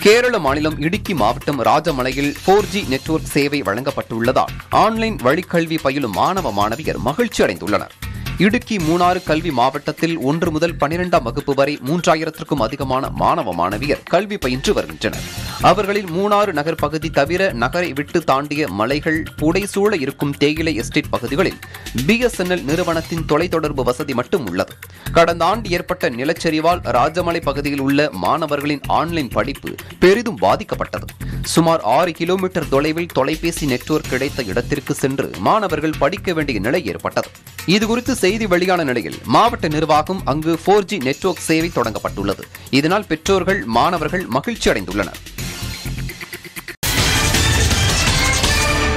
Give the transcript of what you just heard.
கேரள மாநிலம் இடுக்கி மாவட்டம் ராஜமலையில் four G network சேவை வழங்கப்பட்டுள்ளதால் ஆன்லைன் வழிக்கல்வி பயிலும் மாணவ மாணவியர் மகிழ்ச்சி அடைந்துள்ளனர் இடுக்கி மூணாறு கல்வி மாவட்டத்தில் ஒன்று முதல் பனிரெண்டாம் வகுப்பு வரை மூன்றாயிரத்திற்கும் அதிகமான மாணவ மாணவியர் கல்வி பயின்று வருகின்றனர் அவர்களில் மூணாறு நகர் பகுதி தவிர நகரை விட்டு தாண்டிய மலைகள் புடைசூழ இருக்கும் தேயிலை எஸ்டேட் பகுதிகளில் பிஎஸ்என்எல் நிறுவனத்தின் தொலைத்தொடர்பு வசதி மட்டும் உள்ளது கடந்த ஆண்டு ஏற்பட்ட நிலச்சரிவால் ராஜமலை பகுதியில் உள்ள மாணவர்களின் ஆன்லைன் படிப்பு பெரிதும் பாதிக்கப்பட்டது சுமார் ஆறு கிலோமீட்டர் தொலைவில் தொலைபேசி நெட்வொர்க் கிடைத்த இடத்திற்கு சென்று மாணவர்கள் படிக்க வேண்டிய நிலை ஏற்பட்டது இதுகுறித்து செய்தி வெளியான நிலையில் மாவட்ட நிர்வாகம் அங்கு போர் ஜி நெட்வொர்க் சேவை தொடங்கப்பட்டுள்ளது இதனால் பெற்றோர்கள் மாணவர்கள் மகிழ்ச்சி அடைந்துள்ளனர்